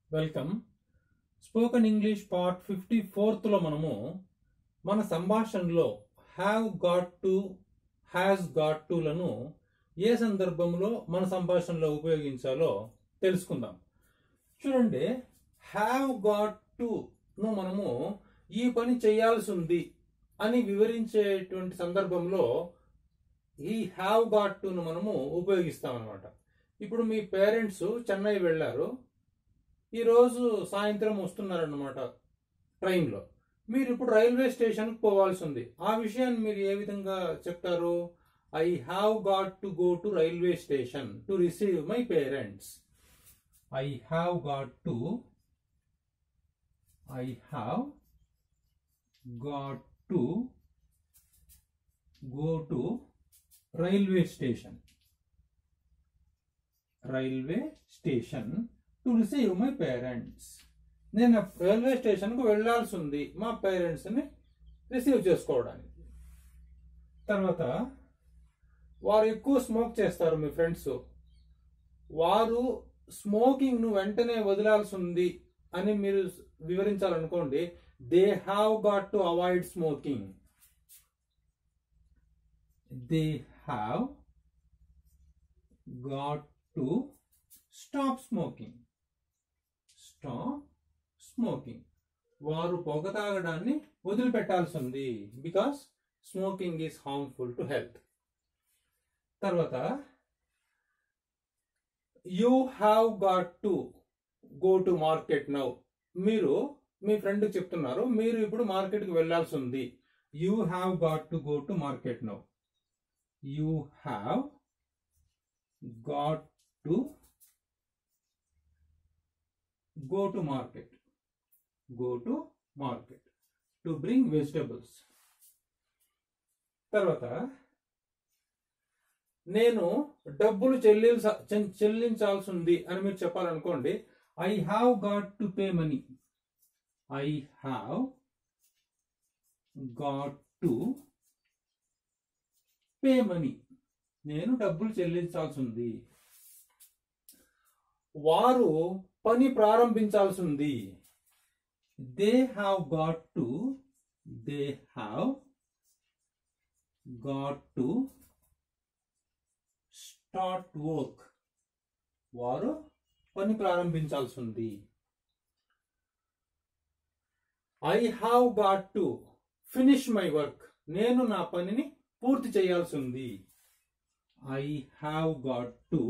Welcome spoken English part fifty ఫోర్త్లో మనము మన సంభాషణలో have got to has got టులను ఏ సందర్భంలో మన సంభాషణలో ఉపయోగించాలో తెలుసుకుందాం చూడండి హ్యావ్ గాట్ టు ను మనము ఈ పని చేయాల్సి ఉంది అని వివరించేటువంటి సందర్భంలో ఈ హ్యావ్ గాట్ టును మనము ఉపయోగిస్తాం అనమాట ఇప్పుడు మీ పేరెంట్స్ చెన్నై వెళ్ళారు ఈరోజు సాయంత్రం వస్తున్నారన్నమాట ట్రైన్లో మీరు ఇప్పుడు రైల్వే స్టేషన్కి పోవాల్సి ఉంది ఆ విషయాన్ని మీరు ఏ విధంగా చెప్తారు I have got to go to railway station to receive my parents I have got to I have got to go to railway station railway station to receive my parents నేను రైల్వే స్టేషన్కు వెళ్ళాల్సి ఉంది మా పేరెంట్స్ని receive చేసుకోవడానికి తర్వాత వారు ఎక్కువ స్మోక్ చేస్తారు మీ ఫ్రెండ్స్ వారు స్మోకింగ్ను వెంటనే వదిలాల్సి ఉంది అని మీరు వివరించాలనుకోండి they have got to avoid smoking they have got to stop smoking stop smoking వారు పొగ తాగడాన్ని వదిలిపెట్టాల్సి ఉంది because smoking is harmful to health తర్వాత you have got to go to market now మీరు మీ ఫ్రెండ్ చెప్తున్నారు మీరు ఇప్పుడు మార్కెట్కి వెళ్ళాల్సి ఉంది you have got to go to market now you have got to go to market go to market to bring vegetables తర్వాత నేను డబ్బులు చెల్లించ చె- చెల్లించాల్సి ఉంది అని మీరు చెప్పాలనుకోండి I have got to pay money I have got to pay money నేను డబ్బులు చెల్లించాల్సి ఉంది వారు పని ప్రారంభించాల్సి ఉంది they have got to they have got to start work వారు పని ప్రారంభించాల్సి ఉంది I have got to finish my work నేను నా పనిని పూర్తి చేయాల్సి ఉంది I have got to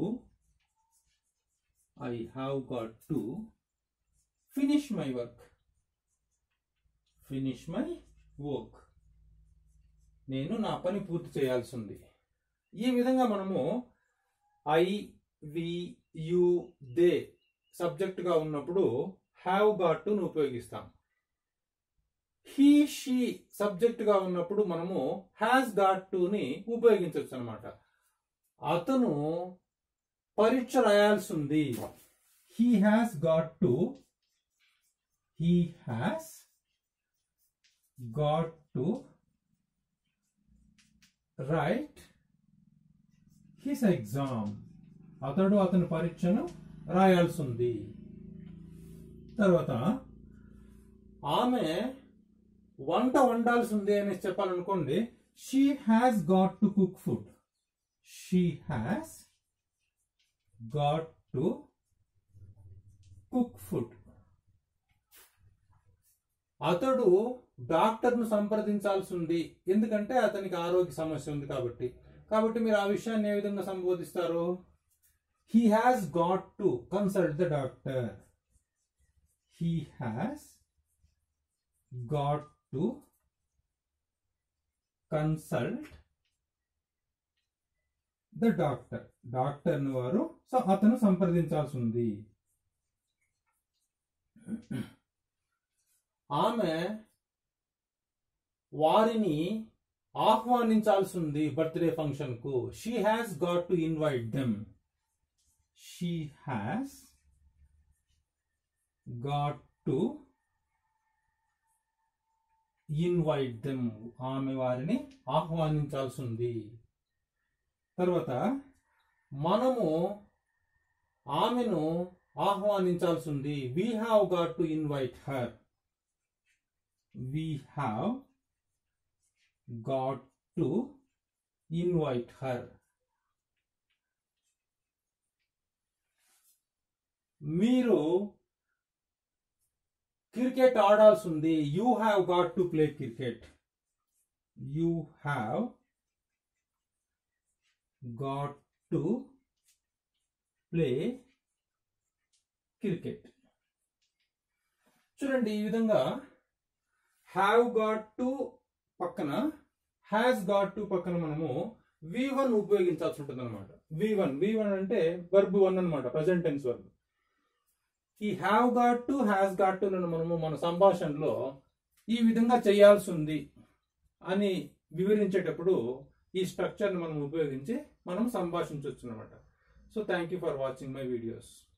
I have got to finish my work. Finish my work. నేను నా పని పూర్తి చేయాల్సి ఉంది ఈ విధంగా మనము ఐ వి యు దే సబ్జెక్టుగా ఉన్నప్పుడు హ్యావ్ గాట్ టును ఉపయోగిస్తాం హీ షీ సబ్జెక్టుగా ఉన్నప్పుడు మనము హ్యాస్ గాట్ టుని ఉపయోగించవచ్చు అనమాట అతను పరీక్ష రాయాల్సి ఉంది he has got to he has got to write his exam అతడు అతని పరీక్షను రాయాల్సి ఉంది తర్వాత ఆమె వంట వండాల్సి ఉంది అని చెప్పాలనుకోండి she has got to cook food she has got to cook food అతడు డాక్టర్ను సంప్రదించాల్సి ఉంది ఎందుకంటే అతనికి ఆరోగ్య సమస్య ఉంది కాబట్టి కాబట్టి మీరు ఆ విషయాన్ని ఏ విధంగా సంబోధిస్తారు he has got to consult the doctor he has got to consult the doctor doctor వారు సో అతను సంప్రదించాల్సి ఉంది ఆమె వారిని ఆహ్వానించాల్సి ఉంది బర్త్డే ఫంక్షన్ కు she has got to invite them she has got to invite them ఆమె వారిని ఆహ్వానించాల్సి ఉంది తర్వాత మనము ఆమెను ఆహ్వానించాల్సి ఉంది we have got to invite her we have got to invite her మీరు క్రికెట్ ఆడాల్సి ఉంది you have got to play cricket you have got to play cricket చూడండి ఈ విధంగా హ్యావ్ గాట్ టు పక్కన హ్యాస్ గాట్ టు పక్కన మనము V one ఉపయోగించాల్సి ఉంటుంది అనమాట వి వన్ వి వన్ అంటే వర్బ్ వన్ అనమాట ప్రజెంట్ టెన్స్ వర్బ్ ఈ have got to has got to మనము మన సంభాషణలో ఈ విధంగా చేయాల్సి ఉంది అని వివరించేటప్పుడు ఈ స్ట్రక్చర్ని మనం ఉపయోగించి మనం సంభాషించవచ్చు అనమాట so thank you for watching my videos